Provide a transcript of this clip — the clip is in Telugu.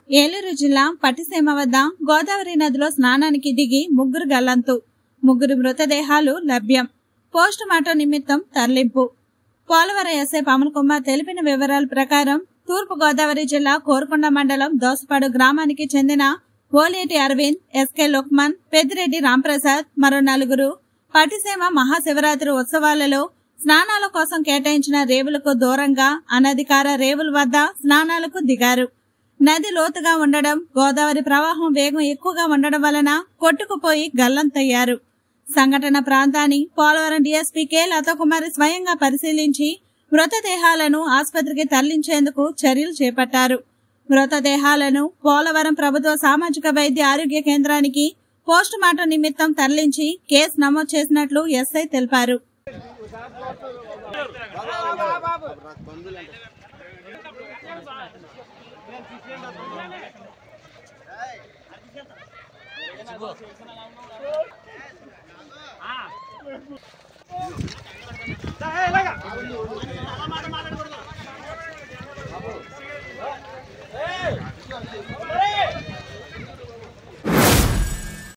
ఏలూరు జిల్లా పట్టిసీమ వద్ద గోదావరి నదిలో స్నానానికి దిగి ముగ్గురు గల్లంతు ముగ్గురు మృతదేహాలు లభ్యం పోస్టు మార్టం నిమిత్తం తరలింపు పోలవరం ఎస్ఐ పవన్ కుమార్ తెలిపిన వివరాల ప్రకారం తూర్పు గోదావరి జిల్లా కోరుకొండ మండలం దోసపాడు గ్రామానికి చెందిన ఓలేటి అరవింద్ ఎస్కే లోక్మన్ పెద్దిరెడ్డి రాంప్రసాద్ మరో నలుగురు పటిసీమ మహాశివరాత్రి ఉత్సవాలలో స్నానాల కోసం కేటాయించిన రేవులకు దూరంగా అనధికార రేవుల వద్ద స్నానాలకు దిగారు నది లోతుగా ఉండడం గోదావరి ప్రవాహం వేగం ఎక్కువగా ఉండడం వలన కొట్టుకుపోయి గల్లంతయ్యారు సంఘటన ప్రాంతాన్ని పోలవరం డీఎస్పీ కె లతాకుమారి స్వయంగా పరిశీలించి మృతదేహాలను ఆసుపత్రికి తరలించేందుకు చర్యలు చేపట్టారు మృతదేహాలను పోలవరం ప్రభుత్వ సామాజిక వైద్య ఆరోగ్య కేంద్రానికి పోస్టు మార్టం నిమిత్తం తరలించి కేసు నమోదు చేసినట్లు ఎస్ఐ తెలిపారు ఇలాగా